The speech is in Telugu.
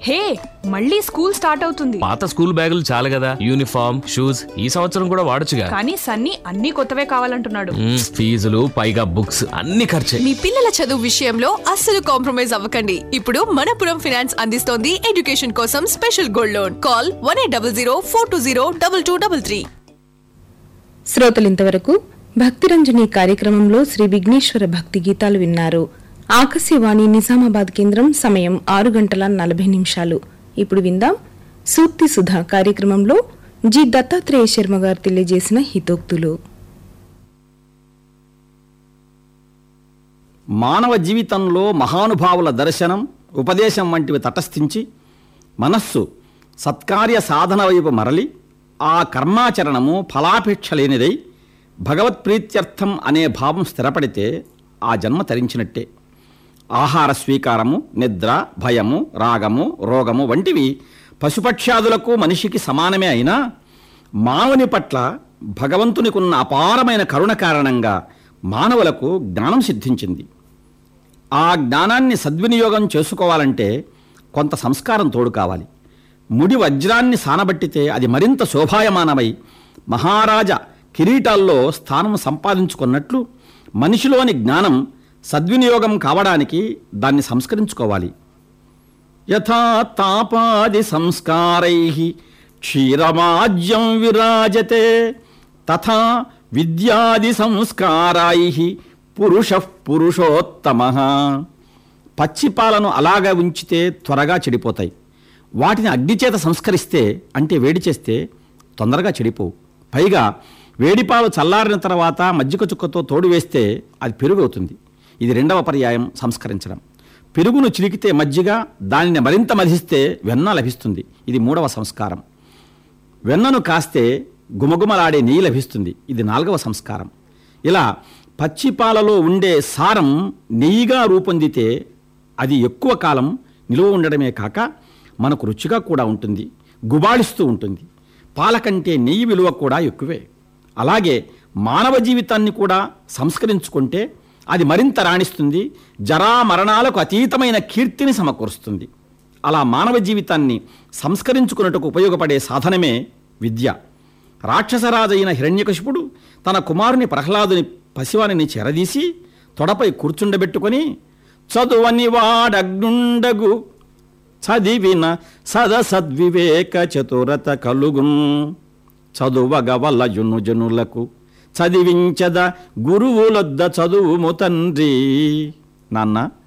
హే మళ్ళీ స్కూల్ స్టార్ట్ అవుతుంది పాత స్కూల్ బ్యాగులు చాలు కదా యూనిఫామ్ షూస్ ఈ సంవత్సరం కూడా వాడొచ్చుగా కానీ సన్నీ అన్ని కొత్తవే కావాలంటున్నాడు మ్మ్, ఫీజులు పైగా బుక్స్ అన్ని ఖర్చే మీ పిల్లల చదువు విషయంలో అస్సలు కాంప్రమైజ్ అవ్వకండి ఇప్పుడు మనపురం ఫైనాన్స్ అందిస్తోంది ఎడ్యుకేషన్ కోసం special gold loan call one eight double zero four two zero double two double three శ్రోతలు ఇంతవరకు భక్తిరంజని కార్యక్రమంలో శ్రీ విఘ్నేశ్వర భక్తి గీతాలు విన్నారు ఆకాశవాణి నిజామాబాద్ కేంద్రం సమయం ఆరు గంటల నలభై నిమిషాలు ఇప్పుడు విందాం సూక్తి సుధా కార్యక్రమంలో జి దత్తాత్రేయ శర్మ గారు తెలియజేసిన హితోక్తులు మానవ జీవితంలో మహానుభావుల దర్శనం ఉపదేశం వంటివి తటస్థించి మనస్సు సత్కార్య సాధన వైపు మరలి ఆ కర్మాచరణము ఫలాపేక్ష లేనిదై భగవత్ప్రీత్యర్థం అనే భావం స్థిరపడితే ఆ జన్మ తరించినట్టే ఆహార స్వీకారము నిద్ర భయము రాగము రోగము వంటివి పశుపక్ష్యాదులకు మనిషికి సమానమే అయినా మానవుని పట్ల భగవంతునికున్న అపారమైన కరుణ కారణంగా మానవులకు జ్ఞానం సిద్ధించింది ఆ జ్ఞానాన్ని సద్వినియోగం చేసుకోవాలంటే కొంత సంస్కారం తోడు కావాలి ముడి వజ్రాన్ని సానబట్టితే అది మరింత శోభాయమానమై మహారాజ కిరీటాల్లో స్థానం సంపాదించుకున్నట్లు మనిషిలోని జ్ఞానం సద్వినియోగం కావడానికి దాన్ని సంస్కరించుకోవాలి యథా తాపాది సంస్కారై క్షీరమాజ్యం విరాజతే తథా విద్యాది సంస్కారాై పురుష పురుషోత్తమ పచ్చిపాలను అలాగా ఉంచితే త్వరగా చెడిపోతాయి వాటిని అగ్నిచేత సంస్కరిస్తే అంటే వేడి చేస్తే తొందరగా చెడిపోవు పైగా వేడిపాలు చల్లారిన తర్వాత మజ్జిగ చుక్కతో తోడు వేస్తే అది పెరుగు అవుతుంది ఇది రెండవ పర్యాయం సంస్కరించడం పెరుగును చిలికితే మజ్జిగ దానిని మరింత మధిస్తే వెన్న లభిస్తుంది ఇది మూడవ సంస్కారం వెన్నను కాస్తే గుమగుమలాడే నెయ్యి లభిస్తుంది ఇది నాలుగవ సంస్కారం ఇలా పచ్చిపాలలో ఉండే సారం నెయ్యిగా రూపొందితే అది ఎక్కువ కాలం నిలువ ఉండడమే కాక మనకు రుచిగా కూడా ఉంటుంది గుబాళిస్తూ ఉంటుంది పాల కంటే నెయ్యి విలువ కూడా ఎక్కువే అలాగే మానవ జీవితాన్ని కూడా సంస్కరించుకుంటే అది మరింత రాణిస్తుంది జరా మరణాలకు అతీతమైన కీర్తిని సమకూరుస్తుంది అలా మానవ జీవితాన్ని సంస్కరించుకున్నట్టుకు ఉపయోగపడే సాధనమే విద్య రాక్షసరాజైన హిరణ్యకశిపుడు తన కుమారుని ప్రహ్లాదుని పసివానిని చెరదీసి తొడపై కూర్చుండబెట్టుకొని చదువని వాడగ్నుండగు చదివిన సదసద్వివేక చతురత కలుగున్ చదువగవల జును జనులకు చదివించద గురువులొద్ద చదువుము తండ్రి నాన్న